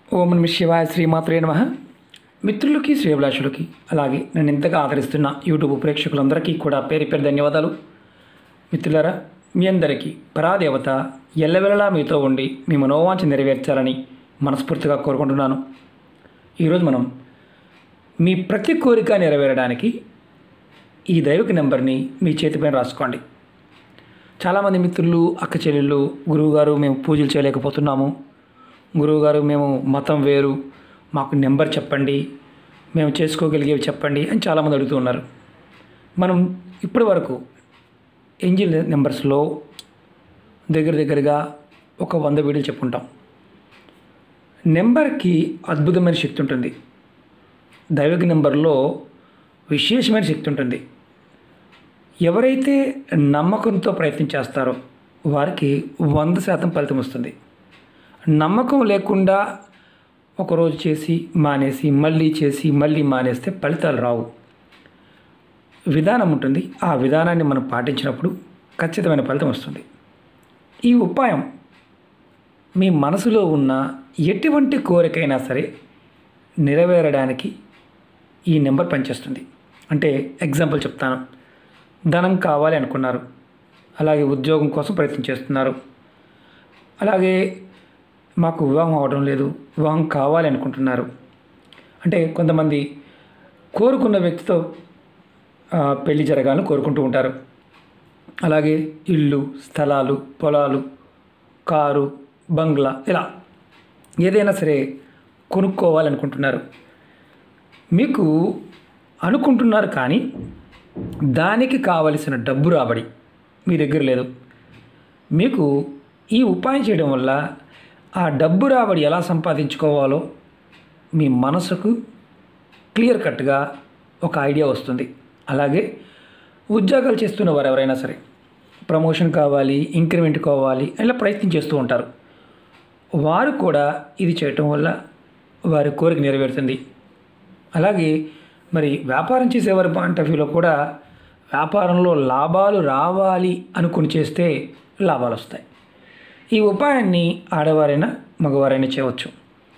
ఓం నమ శివాయ శ్రీమాత్రే నమ మిత్రులకి శ్రేభిలాషులకి అలాగే నన్ను ఇంతగా ఆదరిస్తున్న యూట్యూబ్ ప్రేక్షకులందరికీ కూడా పేరు పేరు ధన్యవాదాలు మిత్రులారా మీ అందరికీ పరాదేవత ఎల్లవెల్లలా మీతో ఉండి మీ మనోవాంఛ నెరవేర్చాలని మనస్ఫూర్తిగా కోరుకుంటున్నాను ఈరోజు మనం మీ ప్రతి కోరిక నెరవేరడానికి ఈ దైవిక నెంబర్ని మీ చేతిపైన రాసుకోండి చాలామంది మిత్రులు అక్క చెల్లెళ్ళు గురువుగారు మేము పూజలు చేయలేకపోతున్నాము గురువుగారు మేము మతం వేరు మాకు నెంబర్ చెప్పండి మేము చేసుకోగలిగేవి చెప్పండి అని చాలామంది అడుగుతూ ఉన్నారు మనం ఇప్పటి వరకు ఏంజిల్ నెంబర్స్లో దగ్గర దగ్గరగా ఒక వంద వీడియోలు చెప్పుకుంటాం నెంబర్కి అద్భుతమైన శక్తి ఉంటుంది దైవిక నెంబర్లో విశేషమైన శక్తి ఉంటుంది ఎవరైతే నమ్మకంతో ప్రయత్నం చేస్తారో వారికి వంద శాతం ఫలితం వస్తుంది నమ్మకం లేకుండా ఒకరోజు చేసి మానేసి మళ్ళీ చేసి మళ్ళీ మానేస్తే ఫలితాలు రావు విధానం ఉంటుంది ఆ విధానాన్ని మనం పాటించినప్పుడు ఖచ్చితమైన ఫలితం వస్తుంది ఈ ఉపాయం మీ మనసులో ఉన్న ఎటువంటి కోరికైనా సరే నెరవేరడానికి ఈ నెంబర్ పనిచేస్తుంది అంటే ఎగ్జాంపుల్ చెప్తాను ధనం కావాలి అనుకున్నారు అలాగే ఉద్యోగం కోసం ప్రయత్నం చేస్తున్నారు అలాగే మాకు వివాహం అవడం లేదు వివాహం కావాలి అనుకుంటున్నారు అంటే కొంతమంది కోరుకున్న వ్యక్తితో ఆ, పెళ్లి జరగాలని కోరుకుంటూ ఉంటారు అలాగే ఇల్లు స్థలాలు పొలాలు కారు బంగ్లా ఇలా ఏదైనా సరే కొనుక్కోవాలనుకుంటున్నారు మీకు అనుకుంటున్నారు కానీ దానికి కావలసిన డబ్బు రాబడి మీ దగ్గర లేదు మీకు ఈ ఉపాయం చేయడం వల్ల ఆ డబ్బు రాబడి ఎలా సంపాదించుకోవాలో మీ మనసుకు క్లియర్ కట్గా ఒక ఐడియా వస్తుంది అలాగే ఉద్యోగాలు చేస్తున్న వారు ఎవరైనా సరే ప్రమోషన్ కావాలి ఇంక్రిమెంట్ కావాలి ఇలా ప్రయత్నం చేస్తూ ఉంటారు వారు కూడా ఇది చేయటం వల్ల వారి కోరిక నెరవేరుతుంది అలాగే మరి వ్యాపారం చేసేవారి పాయింట్ ఆఫ్ వ్యూలో కూడా వ్యాపారంలో లాభాలు రావాలి అనుకుని చేస్తే లాభాలు వస్తాయి ఈ ఉపాయాన్ని ఆడవారైనా మగవారైనా చేయవచ్చు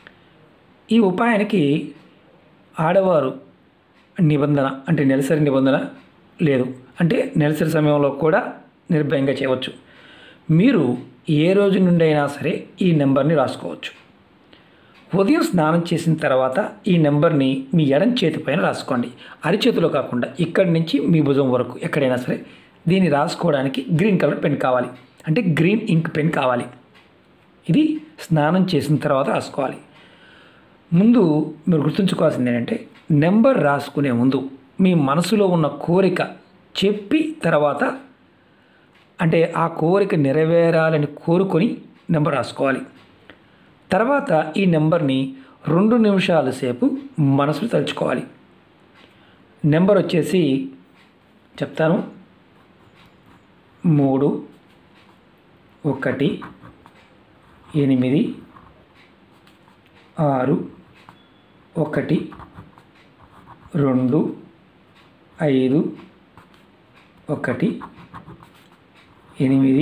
ఈ ఉపాయానికి ఆడవారు నిబంధన అంటే నెలసరి నిబంధన లేదు అంటే నెలసరి సమయంలో కూడా నిర్భయంగా చేయవచ్చు మీరు ఏ రోజు నుండి అయినా సరే ఈ నెంబర్ని రాసుకోవచ్చు ఉదయం స్నానం చేసిన తర్వాత ఈ నెంబర్ని మీ ఎడం చేతి పైన రాసుకోండి అరిచేతిలో కాకుండా ఇక్కడి నుంచి మీ భుజం వరకు ఎక్కడైనా సరే దీన్ని రాసుకోవడానికి గ్రీన్ కలర్ పెన్ కావాలి అంటే గ్రీన్ ఇంక్ పెన్ కావాలి ఇది స్నానం చేసిన తర్వాత రాసుకోవాలి ముందు మీరు గుర్తుంచుకోవాల్సింది ఏంటంటే నెంబర్ రాసుకునే ముందు మీ మనసులో ఉన్న కోరిక చెప్పి తర్వాత అంటే ఆ కోరిక నెరవేరాలని కోరుకొని నెంబర్ రాసుకోవాలి తర్వాత ఈ నెంబర్ని రెండు నిమిషాల సేపు మనసులో తలుచుకోవాలి నెంబర్ వచ్చేసి చెప్తాను మూడు ఒకటి ఎనిమిది ఆరు ఒకటి రెండు ఐదు ఒకటి ఎనిమిది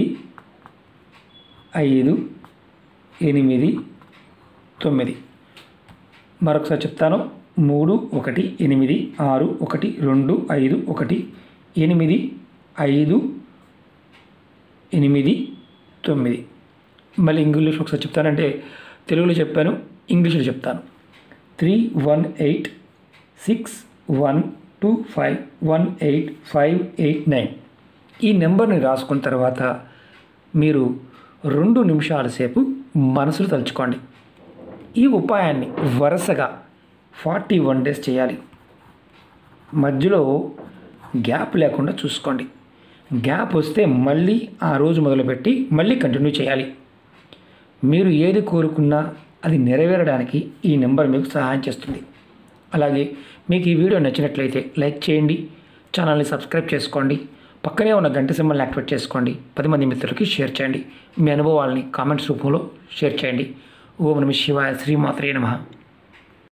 ఐదు ఎనిమిది తొమ్మిది మరొకసారి చెప్తాను మూడు ఒకటి ఎనిమిది ఆరు ఒకటి రెండు ఐదు ఒకటి ఎనిమిది ఐదు ఎనిమిది తొమ్మిది మళ్ళీ ఇంగ్లీష్ ఒకసారి చెప్తానంటే తెలుగులో చెప్పాను ఇంగ్లీష్లో చెప్తాను three one eight six one two five one eight five eight nine ఈ నెంబర్ని రాసుకున్న తర్వాత మీరు రెండు నిమిషాల సేపు మనసులో తలుచుకోండి ఈ ఉపాయాన్ని వరుసగా ఫార్టీ వన్ డేస్ చేయాలి మధ్యలో గ్యాప్ లేకుండా చూసుకోండి గ్యాప్ వస్తే మళ్ళీ ఆ రోజు మొదలుపెట్టి మళ్ళీ కంటిన్యూ చేయాలి మీరు ఏది కోరుకున్నా అది నెరవేరడానికి ఈ నెంబర్ మీకు సహాయం చేస్తుంది అలాగే మీకు ఈ వీడియో నచ్చినట్లయితే లైక్ చేయండి ఛానల్ని సబ్స్క్రైబ్ చేసుకోండి పక్కనే ఉన్న గంట సింబల్ని యాక్టివేట్ చేసుకోండి పది మంది మిత్రులకి షేర్ చేయండి మీ అనుభవాలని కామెంట్స్ రూపంలో షేర్ చేయండి ఓం నమ శివాయ శ్రీమాత్రే నమః